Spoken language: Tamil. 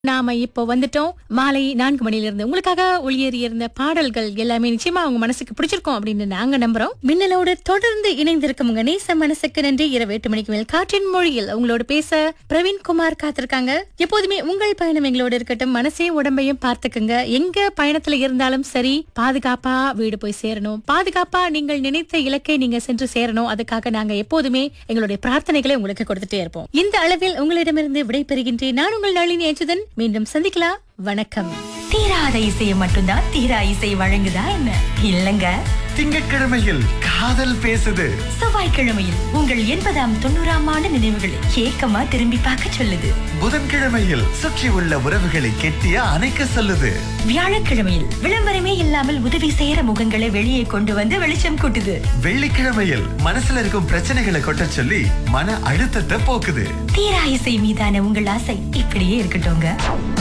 நாம இப்போ வந்துட்டோம் மாலை நான்கு மணில இருந்து உங்களுக்காக ஒளியேறி இருந்த பாடல்கள் எல்லாமே நிச்சயமா உங்க மனசுக்கு பிடிச்சிருக்கும் அப்படின்னு நாங்க நம்புறோம் மின்னலோடு தொடர்ந்து இணைந்திருக்கும் உங்க நேச மனசுக்கு நன்றி இரவு எட்டு மணிக்கு மேல் காற்றின் மொழியில் உங்களோட பேச பிரவீன் குமார் காத்திருக்காங்க எப்போதுமே உங்கள் பயணம் எங்களோட இருக்கட்டும் மனசையும் உடம்பையும் பார்த்துக்குங்க எங்க பயணத்துல இருந்தாலும் சரி பாதுகாப்பா வீடு போய் சேரணும் பாதுகாப்பா நீங்கள் நினைத்த இலக்கை நீங்க சென்று சேரணும் அதுக்காக நாங்க எப்போதுமே எங்களுடைய பிரார்த்தனைகளை உங்களுக்கு கொடுத்துட்டே இருப்போம் இந்த அளவில் உங்களிடமிருந்து விடைபெறுகின்றேன் நான் உங்கள் நளினி அச்சுதன் மீண்டும் சந்திக்கலாம் வணக்கம் தீராத இசையை மட்டும்தான் தீரா இசை வழங்குதா என்ன இல்லங்க திங்கட்கிழமையில் காதல் பேசுது செவ்வாய்க்கிழமையில் உங்கள் எண்பதாம் தொண்ணூறாம் ஆண்டு நினைவுகளை ஏக்கமா திரும்பி பார்க்க சொல்லுது புதன்கிழமையில் சுற்றி உள்ள உறவுகளை கெட்டிய அணைக்க சொல்லுது வியாழக்கிழமையில் விளம்பரமே இல்லாமல் உதவி செய்யற முகங்களை வெளியே கொண்டு வந்து வெளிச்சம் கூட்டுது வெள்ளிக்கிழமையில் மனசுல இருக்கும் பிரச்சனைகளை கொட்ட சொல்லி மன அழுத்தத்தை போக்குது தீரா இசை மீதான உங்கள் ஆசை இப்படியே இருக்கட்டும்ங்க